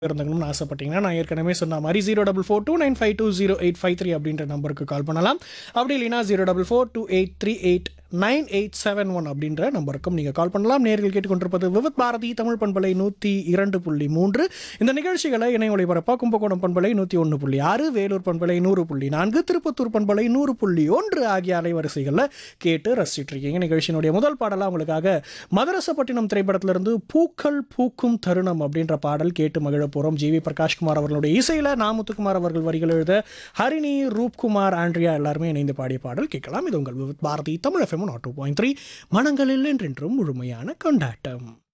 இருந்தங்கணும்னு ஆசைப்பட்டீங்கன்னா நான் ஏற்கனவே சொன்ன மாதிரி zero double four two nine five two zero eight five three அப்படின்ற நம்பருக்கு கால் பண்ணலாம் அப்படி இல்லைனா zero double four two eight three eight nine eight seven one அப்படின்ற நம்பருக்கும் நீங்கள் கால் பண்ணலாம் நேர்கள் கேட்டுக்கொண்டிருப்பது விவத் பாரதி தமிழ் பண்பலை நூற்றி இரண்டு புள்ளி மூன்று இந்த நிகழ்ச்சிகளை இணை ஒளிபரப்பா கும்பகோணம் பண்பலை நூற்றி ஒன்று புள்ளி ஆறு வேலூர் பண்பலை நூறு புள்ளி நான்கு திருப்பத்தூர் பண்பலை நூறு புள்ளி ஒன்று ஆகிய அலைவரிசைகளில் கேட்டு ரசிச்சிட்டு இருக்கீங்க நிகழ்ச்சியினுடைய முதல் பாடலாக உங்களுக்காக மதரசப்பட்டினம் திரைப்படத்திலிருந்து பூக்கள் பூக்கும் தருணம் அப்படின்ற பாடல் கேட்டு மகிழ போகிறோம் ஜி வி பிரகாஷ்குமார் அவர்களுடைய இசையில் நாமுத்துக்குமார் அவர்கள் வரிகள் எழுத ஹரிணி ரூப்குமார் ஆண்ட்ரியா எல்லாருமே இணைந்து பாடிய பாடல் கேட்கலாம் இது உங்கள் Vividh Bharati Tamil FM nought two point three மனங்களில் என்றென்றும் முழுமையான கொண்டாட்டம்